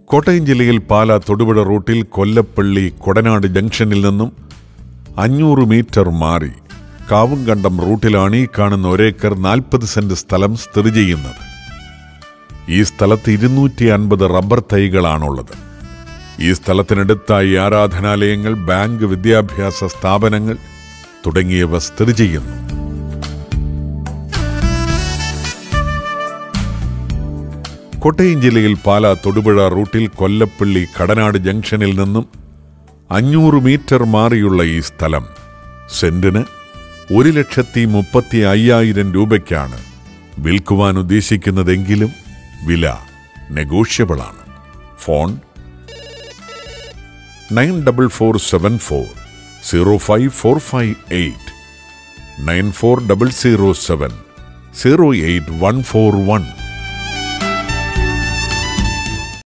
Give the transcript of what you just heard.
കോട്ടയം ജില്ലയിൽ പാല തൊടുപുഴ റൂട്ടിൽ കൊല്ലപ്പള്ളി കൊടനാട് ജംഗ്ഷനിൽ നിന്നും അഞ്ഞൂറ് മീറ്റർ മാറി കാവുംകണ്ടം റൂട്ടിലാണ് ഈ കാണുന്ന ഒരേക്കർ നാൽപ്പത് സെന്റ് സ്ഥലം സ്ഥിതി ചെയ്യുന്നത് ഈ സ്ഥലത്ത് ഇരുന്നൂറ്റി അൻപത് റബ്ബർ തൈകളാണുള്ളത് ഈ സ്ഥലത്തിനടുത്തായി ആരാധനാലയങ്ങൾ ബാങ്ക് വിദ്യാഭ്യാസ സ്ഥാപനങ്ങൾ തുടങ്ങിയവ സ്ഥിതി ചെയ്യുന്നു കോട്ടയം ജില്ലയിൽ പാല തൊടുപുഴ റൂട്ടിൽ കൊല്ലപ്പള്ളി കടനാട് ജംഗ്ഷനിൽ നിന്നും അഞ്ഞൂറ് മീറ്റർ മാറിയുള്ള ഈ സ്ഥലം സെന്റിന് ഒരു ലക്ഷത്തി മുപ്പത്തി അയ്യായിരം രൂപയ്ക്കാണ് വിൽക്കുവാൻ ഉദ്ദേശിക്കുന്നതെങ്കിലും വില നെഗോഷ്യബിളാണ് phone nine double four seven four zero five four five eight nine four double zero seven zero eight one four one